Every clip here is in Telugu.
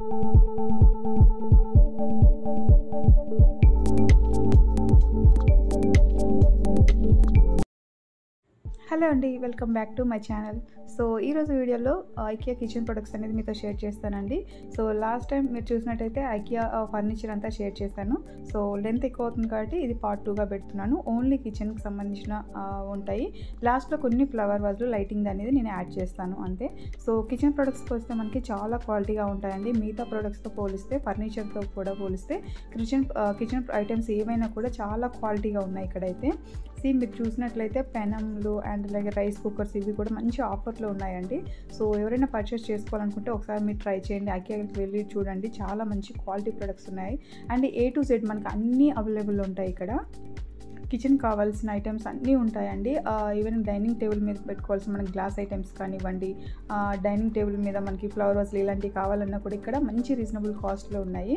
హలో అండి welcome back to my channel so ఈరోజు వీడియోలో ఐకియా కిచెన్ ప్రొడక్ట్స్ అనేది మీతో షేర్ చేస్తానండి సో లాస్ట్ టైం మీరు చూసినట్టయితే ఐకియా ఫర్నిచర్ అంతా షేర్ చేశాను సో లెంత్ ఎక్కువ అవుతుంది కాబట్టి ఇది పార్ట్ టూగా పెడుతున్నాను ఓన్లీ కిచెన్కి సంబంధించిన ఆ, ఉంటాయి లాస్ట్లో కొన్ని ఫ్లవర్ వాజ్లు లైటింగ్ అనేది నేను యాడ్ చేస్తాను అంతే సో కిచెన్ ప్రొడక్ట్స్కి వస్తే మనకి చాలా క్వాలిటీగా ఉంటాయండి మిగతా ప్రొడక్ట్స్తో పోలిస్తే ఫర్నిచర్తో కూడా పోలిస్తే కిచెన్ కిచెన్ ఐటమ్స్ ఏవైనా కూడా చాలా క్వాలిటీగా ఉన్నాయి ఇక్కడైతే సేమ్ మీరు చూసినట్లయితే పెనంలు అండ్ అలాగే రైస్ కుక్కర్స్ ఇవి కూడా మంచి ఆఫర్లో ఉన్నాయండి సో ఎవరైనా పర్చేస్ చేసుకోవాలనుకుంటే ఒకసారి మీరు ట్రై చేయండి ఐకియాకి వెళ్ళి చూడండి చాలా మంచి క్వాలిటీ ప్రొడక్ట్స్ ఉన్నాయి అండ్ ఏ టు జెడ్ మనకి అన్నీ అవైలబుల్ ఉంటాయి ఇక్కడ కిచెన్ కావాల్సిన ఐటమ్స్ అన్నీ ఉంటాయండి ఈవెన్ డైనింగ్ టేబుల్ మీద పెట్టుకోవాల్సిన మనకి గ్లాస్ ఐటమ్స్ కానివ్వండి డైనింగ్ టేబుల్ మీద మనకి ఫ్లవర్ వాజ్లు ఇలాంటివి కావాలన్నా కూడా ఇక్కడ మంచి రీజనబుల్ కాస్ట్లో ఉన్నాయి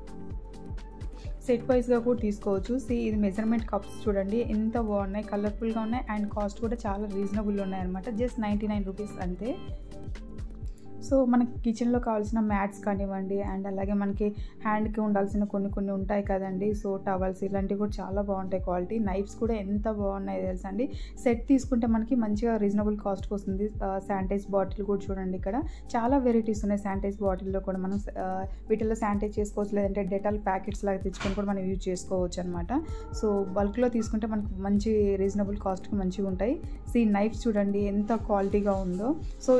సెట్ వైజ్గా కూడా తీసుకోవచ్చు సి ఇది మెజర్మెంట్ కప్స్ చూడండి ఎంత బాగున్నాయి కలర్ఫుల్గా ఉన్నాయి అండ్ కాస్ట్ కూడా చాలా రీజనబుల్ ఉన్నాయి అనమాట జస్ట్ నైంటీ నైన్ రూపీస్ అంతే సో మనకి కిచెన్లో కావాల్సిన మ్యాట్స్ కానివ్వండి అండ్ అలాగే మనకి హ్యాండ్కి ఉండాల్సిన కొన్ని కొన్ని ఉంటాయి కదండి సో టవల్స్ ఇలాంటివి కూడా చాలా బాగుంటాయి క్వాలిటీ నైఫ్స్ కూడా ఎంత బాగున్నాయి తెలుసా అండి సెట్ తీసుకుంటే మనకి మంచిగా రీజనబుల్ కాస్ట్కి వస్తుంది శానిటైజ్ బాటిల్ కూడా చూడండి ఇక్కడ చాలా వెరైటీస్ ఉన్నాయి శానిటైజ్ బాటిల్లో కూడా మనం ఆ, వీటిల్లో శానిటైజ్ చేసుకోవచ్చు లేదంటే డెటాల్ ప్యాకెట్స్ లాగా తెచ్చుకొని కూడా మనం యూజ్ చేసుకోవచ్చు అనమాట సో బల్క్లో తీసుకుంటే మనకు మంచి రీజనబుల్ కాస్ట్కి మంచిగా ఉంటాయి సో ఈ నైఫ్స్ చూడండి ఎంత క్వాలిటీగా ఉందో సో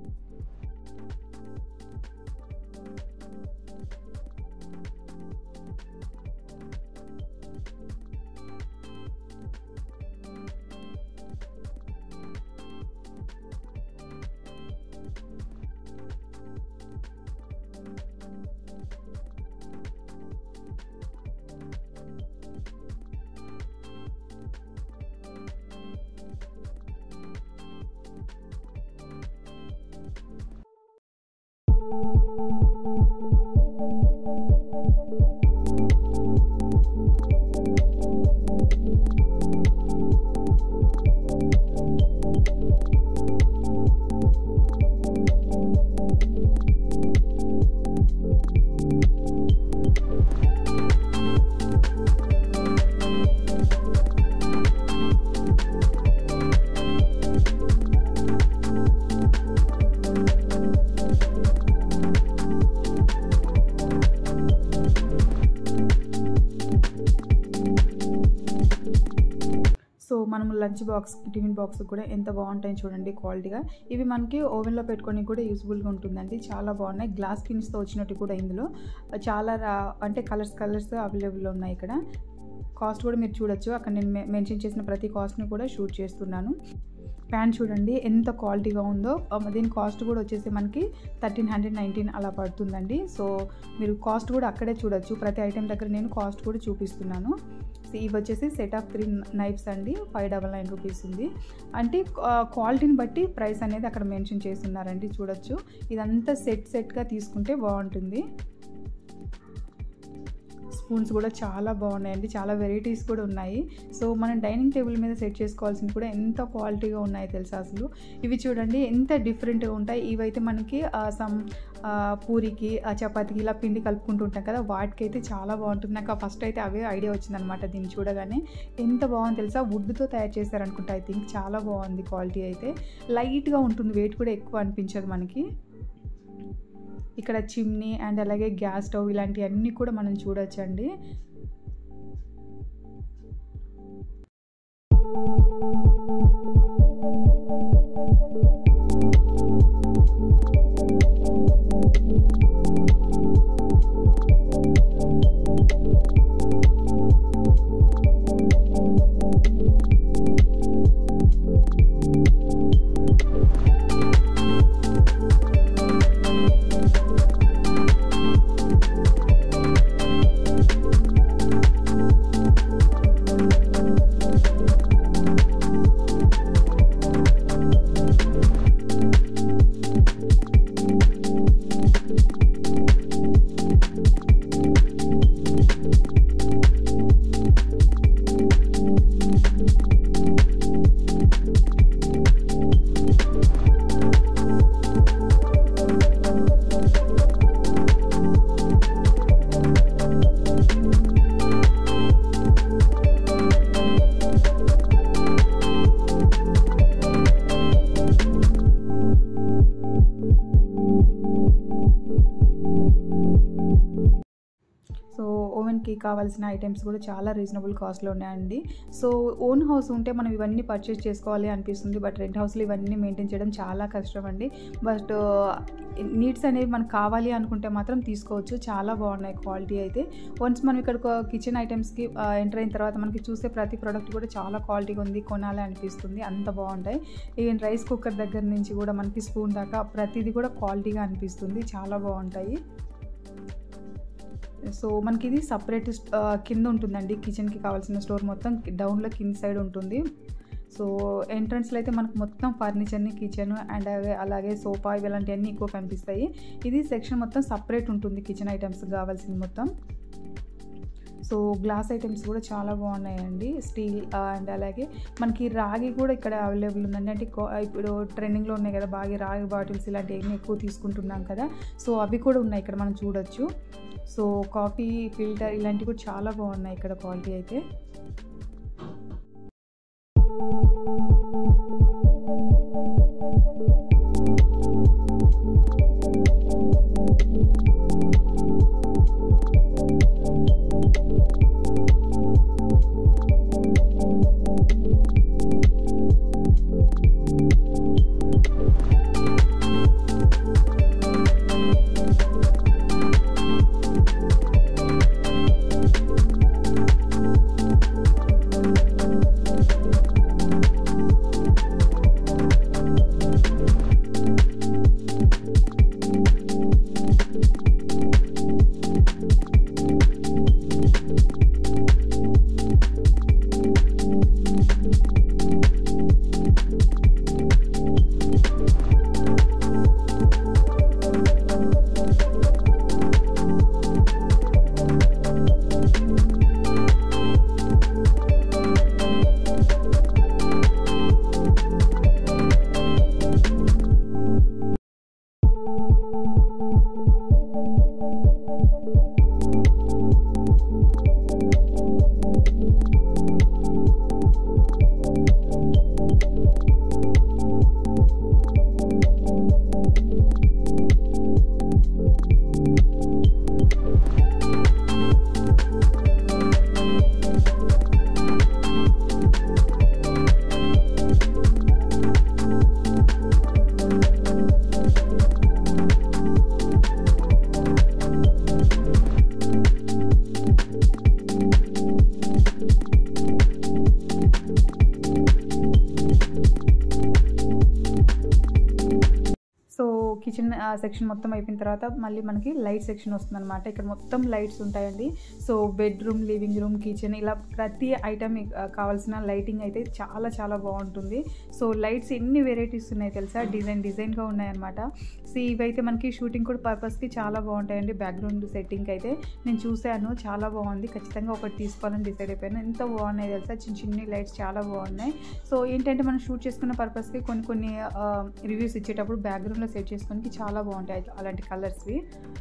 సో మనం లంచ్ బాక్స్ టిఫిన్ బాక్స్ కూడా ఎంత బాగుంటాయి చూడండి క్వాలిటీగా ఇవి మనకి ఓవెన్లో పెట్టుకొని కూడా యూస్ఫుల్గా ఉంటుందండి చాలా బాగున్నాయి గ్లాస్ పిన్స్తో వచ్చినట్టు కూడా ఇందులో చాలా రా- అంటే కలర్స్ కలర్స్ అవైలబుల్ ఉన్నాయి ఇక్కడ కాస్ట్ కూడా మీరు చూడొచ్చు అక్కడ నేను మె- మెన్షన్ చేసిన ప్రతి కాస్ట్ని కూడా షూట్ చేస్తున్నాను ప్యాన్ చూడండి ఎంత క్వాలిటీగా ఉందో ఆ, దీని కాస్ట్ కూడా వచ్చేసి మనకి థర్టీన్ హండ్రెడ్ నైన్టీన్ అలా పడుతుందండి సో మీరు కాస్ట్ కూడా అక్కడే చూడొచ్చు ప్రతి ఐటెం దగ్గర నేను కాస్ట్ కూడా చూపిస్తున్నాను సో ఇవి వచ్చేసి సెట్ ఆఫ్ త్రీ నైఫ్స్ అండి ఫైవ్ డబల్ నైన్ రూపీస్ ఉంది అంటే క్వాలిటీని బట్టి ప్రైస్ అనేది అక్కడ మెన్షన్ చేస్తున్నారండి చూడొచ్చు ఇదంతా సెట్ సెట్గా తీసుకుంటే బాగుంటుంది స్పూన్స్ కూడా చాలా బాగున్నాయండి చాలా వెరైటీస్ కూడా ఉన్నాయి సో మనం డైనింగ్ టేబుల్ మీద సెట్ చేసుకోవాల్సింది కూడా ఎంత క్వాలిటీగా ఉన్నాయి తెలుసా అసలు ఇవి చూడండి ఎంత డిఫరెంట్గా ఉంటాయి ఇవైతే మనకి సమ్ పూరికి ఆ చపాతీకి ఇలా పిండి కలుపుకుంటూ ఉంటాం కదా వాటికైతే చాలా బాగుంటుంది నాకు ఫస్ట్ అయితే అవే ఐడియా వచ్చిందనమాట దీన్ని చూడగానే ఎంత బాగుంది తెలుసా వుడ్తో తయారు చేశారనుకుంటా ఐ థింక్ చాలా బాగుంది క్వాలిటీ అయితే లైట్గా ఉంటుంది వెయిట్ కూడా ఎక్కువ అనిపించదు మనకి ఇక్కడ చిమ్నీ అండ్ అలాగే గ్యాస్ స్టవ్ ఇలాంటివన్నీ కూడా మనం చూడొచ్చండి కిచెన్కి కావాల్సిన ఐటమ్స్ కూడా చాలా రీజనబుల్ కాస్ట్లో ఉన్నాయండి సో ఓన్ హౌస్ ఉంటే మనం ఇవన్నీ పర్చేస్ చేసుకోవాలి అనిపిస్తుంది బట్ రెంట్ హౌస్లో ఇవన్నీ మెయింటైన్ చేయడం చాలా కష్టం అండి బట్ నీడ్స్ అనేవి మనకు కావాలి అనుకుంటే మాత్రం తీసుకోవచ్చు చాలా బాగున్నాయి క్వాలిటీ అయితే వన్స్ మనం ఇక్కడ కిచెన్ ఐటమ్స్కి ఎంటర్ అయిన తర్వాత మనకి చూసే ప్రతి ప్రోడక్ట్ కూడా చాలా క్వాలిటీగా ఉంది కొనాలి అనిపిస్తుంది అంత బాగుంటాయి ఈవెన్ రైస్ కుక్కర్ దగ్గర నుంచి కూడా మనకి స్పూన్ దాకా ప్రతిదీ కూడా క్వాలిటీగా అనిపిస్తుంది చాలా బాగుంటాయి సో మనకి ఇది సపరేట్ కింద ఉంటుందండి కిచెన్కి కావాల్సిన స్టోర్ మొత్తం డౌన్లో కింద సైడ్ ఉంటుంది సో ఎంట్రన్స్లో అయితే మనకు మొత్తం ఫర్నిచర్ని కిచెన్ అండ్ అలాగే సోఫా ఇలాంటివన్నీ ఎక్కువ కనిపిస్తాయి ఇది సెక్షన్ మొత్తం సపరేట్ ఉంటుంది కిచెన్ ఐటమ్స్ కావాల్సింది మొత్తం సో గ్లాస్ ఐటమ్స్ కూడా చాలా బాగున్నాయండి స్టీల్ అండ్ అలాగే మనకి రాగి కూడా ఇక్కడ అవైలబుల్ ఉందండి అంటే ఇప్పుడు ట్రెండింగ్లో ఉన్నాయి కదా బాగా రాగి బాటిల్స్ ఇలాంటివన్నీ ఎక్కువ తీసుకుంటున్నాం కదా సో అవి కూడా ఉన్నాయి ఇక్కడ మనం చూడొచ్చు సో కాఫీ ఫిల్టర్ ఇలాంటివి కూడా చాలా బాగున్నాయి ఇక్కడ క్వాలిటీ అయితే కిచెన్ సెక్షన్ మొత్తం అయిపోయిన తర్వాత మళ్ళీ మనకి లైట్ సెక్షన్ వస్తుంది అనమాట ఇక్కడ మొత్తం లైట్స్ ఉంటాయండి so bedroom living room kitchen ఇలా ప్రతి ఐటమ్ కావాల్సిన లైటింగ్ అయితే చాలా చాలా బాగుంటుంది సో లైట్స్ ఎన్ని వెరైటీస్ ఉన్నాయి తెలుసా డిజైన్ డిజైన్గా ఉన్నాయన్నమాట సో ఇవైతే మనకి షూటింగ్ కూడా పర్పస్కి చాలా బాగుంటాయండి బ్యాక్గ్రౌండ్ సెట్టింగ్కి అయితే నేను చూశాను చాలా బాగుంది ఖచ్చితంగా ఒకటి తీసుకోవాలని డిసైడ్ అయిపోయాను ఎంత బాగున్నాయి తెలుసా చిన్న చిన్ని లైట్స్ చాలా బాగున్నాయి సో ఏంటంటే మనం షూట్ చేసుకున్న పర్పస్కి కొన్ని కొన్ని రివ్యూస్ ఇచ్చేటప్పుడు బ్యాక్గ్రౌండ్లో సెట్ చేసుకోవడానికి చాలా బాగుంటాయి అలాంటి కలర్స్వి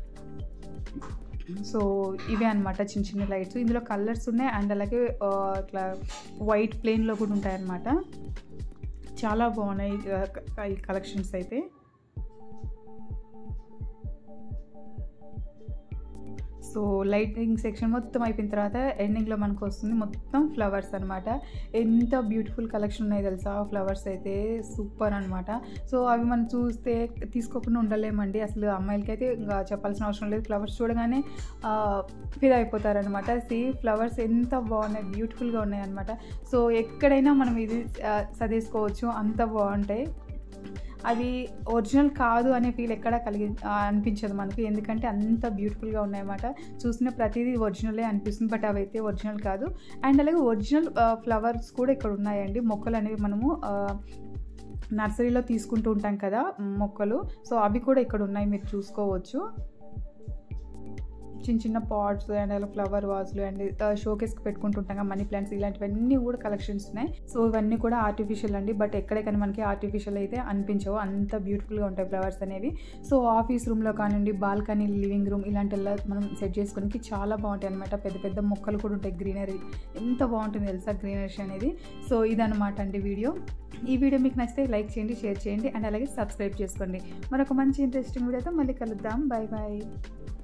సో ఇవే అనమాట చిన్న చిన్న లైట్స్ ఇందులో కలర్స్ ఉన్నాయి అండ్ అలాగే ఇట్లా వైట్ ప్లెయిన్లో కూడా ఉంటాయన్నమాట చాలా బాగున్నాయి ఈ కలెక్షన్స్ అయితే సో లైటింగ్ సెక్షన్ మొత్తం అయిపోయిన తర్వాత ఎండింగ్లో మనకు వస్తుంది మొత్తం ఫ్లవర్స్ అనమాట ఎంత బ్యూటిఫుల్ కలెక్షన్ ఉన్నాయి తెలుసా ఫ్లవర్స్ అయితే సూపర్ అనమాట సో అవి మనం చూస్తే తీసుకోకుండా ఉండలేమండి అసలు అమ్మాయిలకి అయితే ఇంకా చెప్పాల్సిన అవసరం లేదు ఫ్లవర్స్ చూడగానే ఫీల్ అయిపోతారనమాట సీ ఫ్లవర్స్ ఎంత బాగున్నాయి బ్యూటిఫుల్గా ఉన్నాయి అనమాట సో ఎక్కడైనా మనం ఇది చదివేసుకోవచ్చు అంత బాగుంటాయి అవి ఒరిజినల్ కాదు అనే ఫీల్ ఎక్కడ కలిగి అనిపించదు మనకు ఎందుకంటే అంత బ్యూటిఫుల్గా ఉన్నాయన్నమాట చూసిన ప్రతిదీ ఒరిజినలే అనిపిస్తుంది బట్ అవి అయితే ఒరిజినల్ కాదు అండ్ అలాగే ఒరిజినల్ ఫ్లవర్స్ కూడా ఇక్కడ ఉన్నాయండి మొక్కలు అనేవి మనము నర్సరీలో తీసుకుంటూ ఉంటాం కదా మొక్కలు సో అవి కూడా ఇక్కడ ఉన్నాయి మీరు చూసుకోవచ్చు చిన్న చిన్న పాట్స్ అండ్ అలా ఫ్లవర్ వాజ్లు అండ్ షోకేస్కి పెట్టుకుంటుంటాం కదా మనీ ప్లాంట్స్ ఇలాంటివన్నీ కూడా కలెక్షన్స్ ఉన్నాయి సో ఇవన్నీ కూడా ఆర్టిఫిషియల్ అండి బట్ ఎక్కడే కానీ మనకి ఆర్టిఫిషియల్ అయితే అనిపించవు అంత బ్యూటిఫుల్గా ఉంటాయి ఫ్లవర్స్ అనేవి సో ఆఫీస్ రూమ్లో కానివ్వండి బాల్కనీ లివింగ్ రూమ్ ఇలాంటి మనం సెట్ చేసుకోవడానికి చాలా బాగుంటాయి అనమాట పెద్ద పెద్ద మొక్కలు కూడా ఉంటాయి గ్రీనరీ ఎంత బాగుంటుంది తెలుసా గ్రీనరీ అనేది సో ఇదనమాట అండి వీడియో ఈ వీడియో మీకు నచ్చితే లైక్ చేయండి షేర్ చేయండి అండ్ అలాగే సబ్స్క్రైబ్ చేసుకోండి మరొక మంచి ఇంట్రెస్టింగ్ వీడియోతో మళ్ళీ కలుద్దాం బాయ్ బాయ్